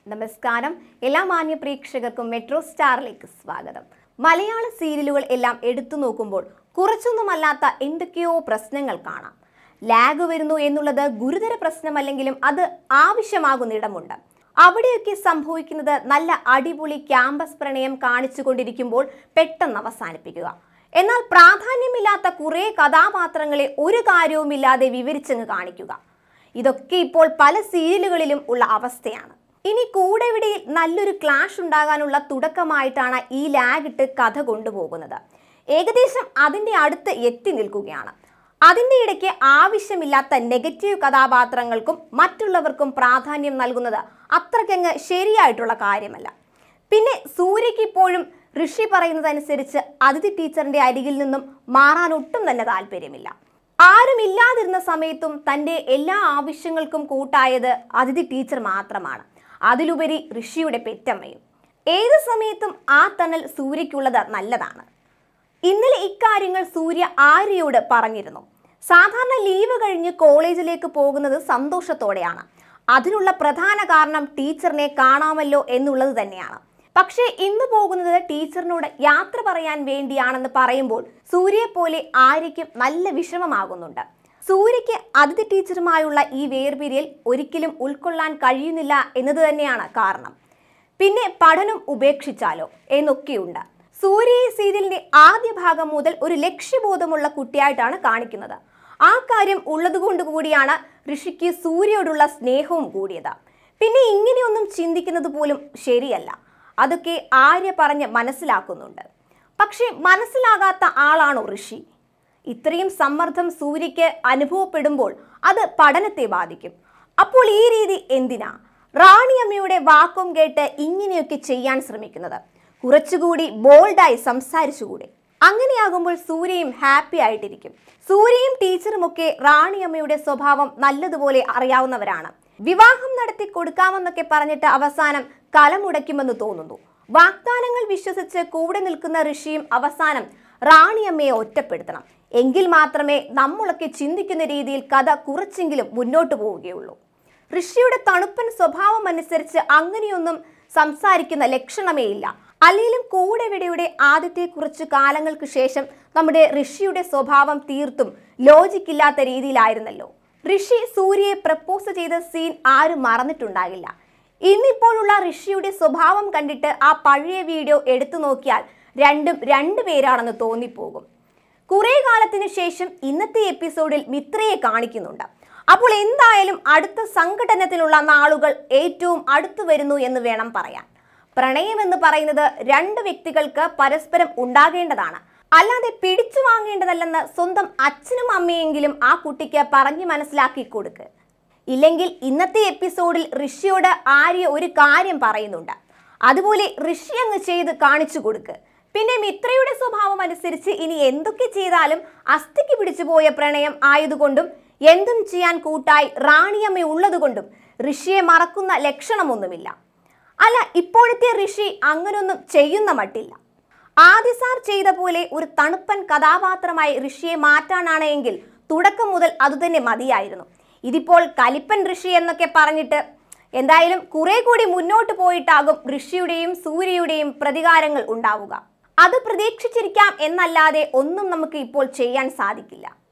നമസ്കാരം എല്ലാ മാന്യ പ്രേക്ഷകർക്കും മെട്രോ സ്റ്റാറിലേക്ക് സ്വാഗതം മലയാള സീരിയലുകൾ എല്ലാം എടുത്തു നോക്കുമ്പോൾ കുറച്ചൊന്നുമല്ലാത്ത എന്തൊക്കെയോ പ്രശ്നങ്ങൾ കാണാം ലാഗ് വരുന്നു എന്നുള്ളത് ഗുരുതര പ്രശ്നമല്ലെങ്കിലും അത് ആവശ്യമാകുന്നിടമുണ്ട് അവിടെയൊക്കെ സംഭവിക്കുന്നത് നല്ല അടിപൊളി ക്യാമ്പസ് പ്രണയം കാണിച്ചുകൊണ്ടിരിക്കുമ്പോൾ പെട്ടെന്ന് അവസാനിപ്പിക്കുക എന്നാൽ പ്രാധാന്യമില്ലാത്ത കുറേ കഥാപാത്രങ്ങളെ ഒരു കാര്യവുമില്ലാതെ വിവരിച്ചങ്ങ് കാണിക്കുക ഇതൊക്കെ ഇപ്പോൾ പല സീരിയലുകളിലും ഉള്ള അവസ്ഥയാണ് ഇനി കൂടെവിടെയിൽ നല്ലൊരു ക്ലാഷ് ഉണ്ടാകാനുള്ള തുടക്കമായിട്ടാണ് ഈ ലാഗ് ഇട്ട് കഥ കൊണ്ടുപോകുന്നത് ഏകദേശം അതിൻ്റെ അടുത്ത് എത്തി നിൽക്കുകയാണ് അതിൻ്റെ ഇടയ്ക്ക് ആവശ്യമില്ലാത്ത നെഗറ്റീവ് കഥാപാത്രങ്ങൾക്കും മറ്റുള്ളവർക്കും പ്രാധാന്യം നൽകുന്നത് അത്രയ്ക്കങ്ങ് ശരിയായിട്ടുള്ള കാര്യമല്ല പിന്നെ സൂര്യയ്ക്ക് ഇപ്പോഴും ഋഷി പറയുന്നതനുസരിച്ച് അതിഥി ടീച്ചറിന്റെ അരികിൽ നിന്നും മാറാൻ ഒട്ടും തന്നെ താല്പര്യമില്ല ആരുമില്ലാതിരുന്ന സമയത്തും തൻ്റെ എല്ലാ ആവശ്യങ്ങൾക്കും കൂട്ടായത് അതിഥി ടീച്ചർ മാത്രമാണ് അതിലുപരി ഋഷിയുടെ പെറ്റമ്മയും ഏത് സമയത്തും ആ തണൽ സൂര്യയ്ക്കുള്ളത് നല്ലതാണ് ഇന്നലെ ഇക്കാര്യങ്ങൾ സൂര്യ ആര്യയോട് പറഞ്ഞിരുന്നു സാധാരണ ലീവ് കഴിഞ്ഞ് കോളേജിലേക്ക് പോകുന്നത് സന്തോഷത്തോടെയാണ് അതിനുള്ള പ്രധാന കാരണം ടീച്ചറിനെ കാണാമല്ലോ എന്നുള്ളത് തന്നെയാണ് പക്ഷേ ഇന്ന് പോകുന്നത് ടീച്ചറിനോട് യാത്ര പറയാൻ വേണ്ടിയാണെന്ന് പറയുമ്പോൾ സൂര്യയെ പോലെ ആര്യയ്ക്കും നല്ല വിഷമമാകുന്നുണ്ട് സൂര്യയ്ക്ക് അതിഥി ടീച്ചറുമായുള്ള ഈ വേർപിരിയൽ ഒരിക്കലും ഉൾക്കൊള്ളാൻ കഴിയുന്നില്ല എന്നത് തന്നെയാണ് കാരണം പിന്നെ പഠനം ഉപേക്ഷിച്ചാലോ എന്നൊക്കെയുണ്ട് സൂര്യ ഈ സീരിയലിന്റെ ആദ്യ ഭാഗം മുതൽ ഒരു ലക്ഷ്യബോധമുള്ള കുട്ടിയായിട്ടാണ് കാണിക്കുന്നത് ആ കാര്യം ഉള്ളതുകൊണ്ട് കൂടിയാണ് ഋഷിക്ക് സൂര്യയോടുള്ള സ്നേഹവും കൂടിയത് പിന്നെ ഇങ്ങനെയൊന്നും ചിന്തിക്കുന്നത് പോലും ശരിയല്ല അതൊക്കെ ആര്യ പറഞ്ഞ് മനസ്സിലാക്കുന്നുണ്ട് പക്ഷേ മനസ്സിലാകാത്ത ആളാണോ ഋഷി ഇത്രയും സമ്മർദ്ദം സൂര്യയ്ക്ക് അനുഭവപ്പെടുമ്പോൾ അത് പഠനത്തെ ബാധിക്കും അപ്പോൾ ഈ രീതി എന്തിനാ റാണിയമ്മയുടെ വാക്കും കേട്ട് ഇങ്ങനെയൊക്കെ ചെയ്യാൻ ശ്രമിക്കുന്നത് കുറച്ചുകൂടി ബോൾഡായി സംസാരിച്ചുകൂടെ അങ്ങനെയാകുമ്പോൾ സൂര്യയും ഹാപ്പി ആയിട്ടിരിക്കും സൂര്യയും ടീച്ചറും ഒക്കെ റാണിയമ്മയുടെ സ്വഭാവം നല്ലതുപോലെ അറിയാവുന്നവരാണ് വിവാഹം നടത്തി കൊടുക്കാമെന്നൊക്കെ പറഞ്ഞിട്ട് അവസാനം കലമുടയ്ക്കുമെന്ന് തോന്നുന്നു വാഗ്ദാനങ്ങൾ വിശ്വസിച്ച് കൂടെ നിൽക്കുന്ന ഋഷിയും അവസാനം റാണിയമ്മയെ ഒറ്റപ്പെടുത്തണം എങ്കിൽ മാത്രമേ നമ്മളൊക്കെ ചിന്തിക്കുന്ന രീതിയിൽ കഥ കുറച്ചെങ്കിലും മുന്നോട്ട് പോവുകയുള്ളൂ ഋഷിയുടെ തണുപ്പൻ സ്വഭാവം അനുസരിച്ച് അങ്ങനെയൊന്നും സംസാരിക്കുന്ന ലക്ഷണമേ ഇല്ല അല്ലെങ്കിലും കൂടെവിടെയുടെ ആദ്യത്തെ കുറച്ചു കാലങ്ങൾക്ക് ശേഷം നമ്മുടെ ഋഷിയുടെ സ്വഭാവം തീർത്തും ലോജിക്കില്ലാത്ത രീതിയിലായിരുന്നല്ലോ ഋഷി സൂര്യയെ പ്രപ്പോസ് ചെയ്ത സീൻ ആരും മറന്നിട്ടുണ്ടാകില്ല ഇന്നിപ്പോഴുള്ള ഋഷിയുടെ സ്വഭാവം കണ്ടിട്ട് ആ പഴയ വീഡിയോ എടുത്തു നോക്കിയാൽ രണ്ടും രണ്ടു പേരാണെന്ന് തോന്നിപ്പോകും കുറെ കാലത്തിന് ശേഷം ഇന്നത്തെ എപ്പിസോഡിൽ മിത്രയെ കാണിക്കുന്നുണ്ട് അപ്പോൾ എന്തായാലും അടുത്ത സംഘടനത്തിലുള്ള നാളുകൾ ഏറ്റവും അടുത്തു വരുന്നു എന്ന് വേണം പറയാൻ പ്രണയം എന്ന് പറയുന്നത് രണ്ട് വ്യക്തികൾക്ക് പരസ്പരം ഉണ്ടാകേണ്ടതാണ് അല്ലാതെ പിടിച്ചു വാങ്ങേണ്ടതല്ലെന്ന് സ്വന്തം അച്ഛനും അമ്മയെങ്കിലും ആ കുട്ടിക്ക് പറഞ്ഞു മനസ്സിലാക്കി കൊടുക്ക് ഇല്ലെങ്കിൽ ഇന്നത്തെ എപ്പിസോഡിൽ ഋഷിയോട് ആര്യ ഒരു കാര്യം പറയുന്നുണ്ട് അതുപോലെ ഋഷി അങ്ങ് ചെയ്ത് കാണിച്ചു കൊടുക്ക് പിന്നെ മിത്രയുടെ സ്വഭാവം അനുസരിച്ച് ഇനി എന്തൊക്കെ ചെയ്താലും അസ്ഥിക്ക് പിടിച്ചുപോയ പ്രണയം ആയതുകൊണ്ടും എന്തും ചെയ്യാൻ കൂട്ടായി റാണിയമ്മ ഉള്ളതുകൊണ്ടും ഋഷിയെ മറക്കുന്ന ലക്ഷണമൊന്നുമില്ല അല്ല ഇപ്പോഴത്തെ ഋഷി അങ്ങനൊന്നും ചെയ്യുന്ന മട്ടില്ല ആദ്യ സാർ ചെയ്ത പോലെ ഒരു തണുപ്പൻ കഥാപാത്രമായി ഋഷിയെ മാറ്റാനാണ് എങ്കിൽ തുടക്കം മുതൽ അതുതന്നെ മതിയായിരുന്നു ഇതിപ്പോൾ കലിപ്പൻ ഋഷി എന്നൊക്കെ പറഞ്ഞിട്ട് എന്തായാലും കുറെ കൂടി മുന്നോട്ട് പോയിട്ടാകും ഋഷിയുടെയും സൂര്യയുടെയും പ്രതികാരങ്ങൾ ഉണ്ടാവുക അത് പ്രതീക്ഷിച്ചിരിക്കാം എന്നല്ലാതെ ഒന്നും നമുക്ക് ഇപ്പോൾ ചെയ്യാൻ സാധിക്കില്ല